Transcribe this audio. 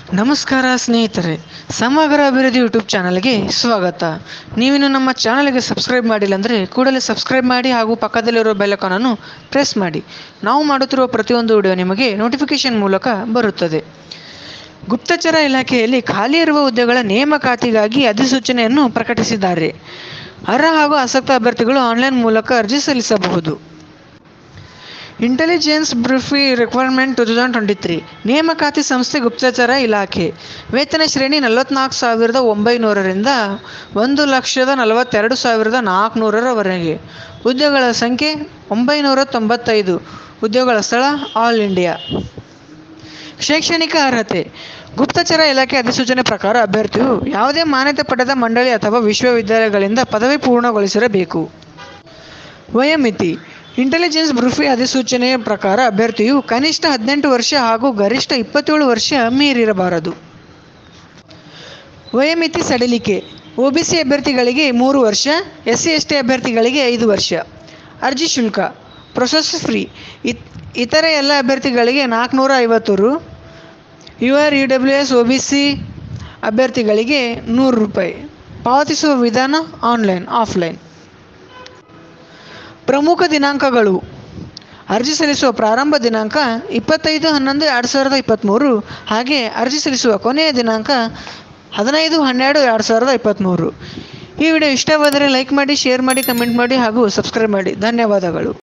ನಮಸ್ಕಾರ ಸ್ನೇಹಿತರೆ ಸಮಗ್ರ ಅಭಿವೃದ್ಧಿ ಯೂಟ್ಯೂಬ್ ಚಾನಲ್ಗೆ ಸ್ವಾಗತ ನೀವಿನ್ನು ನಮ್ಮ ಚಾನಲ್ಗೆ ಸಬ್ಸ್ಕ್ರೈಬ್ ಮಾಡಿಲ್ಲ ಅಂದರೆ ಕೂಡಲೇ ಸಬ್ಸ್ಕ್ರೈಬ್ ಮಾಡಿ ಹಾಗೂ ಪಕ್ಕದಲ್ಲಿರೋ ಬೆಲ್ಲಕಾನನ್ನು ಪ್ರೆಸ್ ಮಾಡಿ ನಾವು ಮಾಡುತ್ತಿರುವ ಪ್ರತಿಯೊಂದು ವಿಡಿಯೋ ನಿಮಗೆ ನೋಟಿಫಿಕೇಶನ್ ಮೂಲಕ ಬರುತ್ತದೆ ಗುಪ್ತಚರ ಇಲಾಖೆಯಲ್ಲಿ ಖಾಲಿ ಇರುವ ಹುದ್ದೆಗಳ ನೇಮಕಾತಿಗಾಗಿ ಅಧಿಸೂಚನೆಯನ್ನು ಪ್ರಕಟಿಸಿದ್ದಾರೆ ಅರ್ಹ ಹಾಗೂ ಆಸಕ್ತ ಅಭ್ಯರ್ಥಿಗಳು ಆನ್ಲೈನ್ ಮೂಲಕ ಅರ್ಜಿ ಸಲ್ಲಿಸಬಹುದು intelligence bureau requirement two thousand twenty three ನೇಮಕಾತಿ ಸಂಸ್ಥೆ ಗುಪ್ತಚರ ಇಲಾಖೆ ವೇತನ ಶ್ರೇಣಿ ನಲವತ್ನಾಲ್ಕು ಸಾವಿರದ ಒಂಬೈನೂರರಿಂದ ಒಂದು ಲಕ್ಷದ ನಲವತ್ತೆರಡು ಸಾವಿರದ ನಾಲ್ಕುನೂರರವರೆಗೆ ಹುದ್ದೆಗಳ ಸಂಖ್ಯೆ ಒಂಬೈನೂರ ತೊಂಬತ್ತೈದು ಹುದ್ದೆಗಳ ಸ್ಥಳ ಆಲ್ ಇಂಡಿಯಾ ಶೈಕ್ಷಣಿಕ ಅರ್ಹತೆ ಗುಪ್ತಚರ ಇಲಾಖೆ ಅಧಿಸೂಚನೆ ಪ್ರಕಾರ ಅಭ್ಯರ್ಥಿಯು ಯಾವುದೇ ಮಾನ್ಯತೆ ಪಡೆದ ಮಂಡಳಿ ಅಥವಾ ವಿಶ್ವವಿದ್ಯಾಲಯಗಳಿಂದ ಪದವಿ ಪೂರ್ಣಗೊಳಿಸಿರಬೇಕು ವಯೋಮಿತಿ ಇಂಟೆಲಿಜೆನ್ಸ್ ಬ್ರೂಫಿ ಅಧಿಸೂಚನೆಯ ಪ್ರಕಾರ ಅಭ್ಯರ್ಥಿಯು ಕನಿಷ್ಠ ಹದಿನೆಂಟು ವರ್ಷ ಹಾಗೂ ಗರಿಷ್ಠ ಇಪ್ಪತ್ತೇಳು ವರ್ಷ ಮೀರಿರಬಾರದು ವಯೋಮಿತಿ ಸಡಿಲಿಕೆ ಒಬಿಸಿ ಅಭ್ಯರ್ಥಿಗಳಿಗೆ ಮೂರು ವರ್ಷ ಎಸ್ ಸಿ ಎಸ್ ಟಿ ಅಭ್ಯರ್ಥಿಗಳಿಗೆ ಐದು ವರ್ಷ ಅರ್ಜಿ ಶುಲ್ಕ ಪ್ರೊಸೆಸ್ ಫ್ರೀ ಇತ್ ಇತರೆ ಎಲ್ಲ ಅಭ್ಯರ್ಥಿಗಳಿಗೆ ನಾಲ್ಕುನೂರ ಐವತ್ತು ರು U R U W S O B C ಅಭ್ಯರ್ಥಿಗಳಿಗೆ ನೂರು ರೂಪಾಯಿ ಪಾವತಿಸುವ ವಿಧಾನ ಆನ್ಲೈನ್ ಆಫ್ಲೈನ್ ಪ್ರಮುಖ ದಿನಾಂಕಗಳು ಅರ್ಜಿ ಸಲ್ಲಿಸುವ ಪ್ರಾರಂಭ ದಿನಾಂಕ ಇಪ್ಪತ್ತೈದು ಹನ್ನೊಂದು ಎರಡು ಸಾವಿರದ ಇಪ್ಪತ್ತ್ಮೂರು ಹಾಗೆ ಅರ್ಜಿ ಸಲ್ಲಿಸುವ ಕೊನೆಯ ದಿನಾಂಕ ಹದಿನೈದು ಹನ್ನೆರಡು ಎರಡು ಸಾವಿರದ ಇಪ್ಪತ್ತ್ಮೂರು ಈ ವಿಡಿಯೋ ಇಷ್ಟವಾದರೆ ಲೈಕ್ ಮಾಡಿ ಶೇರ್ ಮಾಡಿ ಕಮೆಂಟ್ ಮಾಡಿ ಹಾಗೂ ಸಬ್ಸ್ಕ್ರೈಬ್ ಮಾಡಿ ಧನ್ಯವಾದಗಳು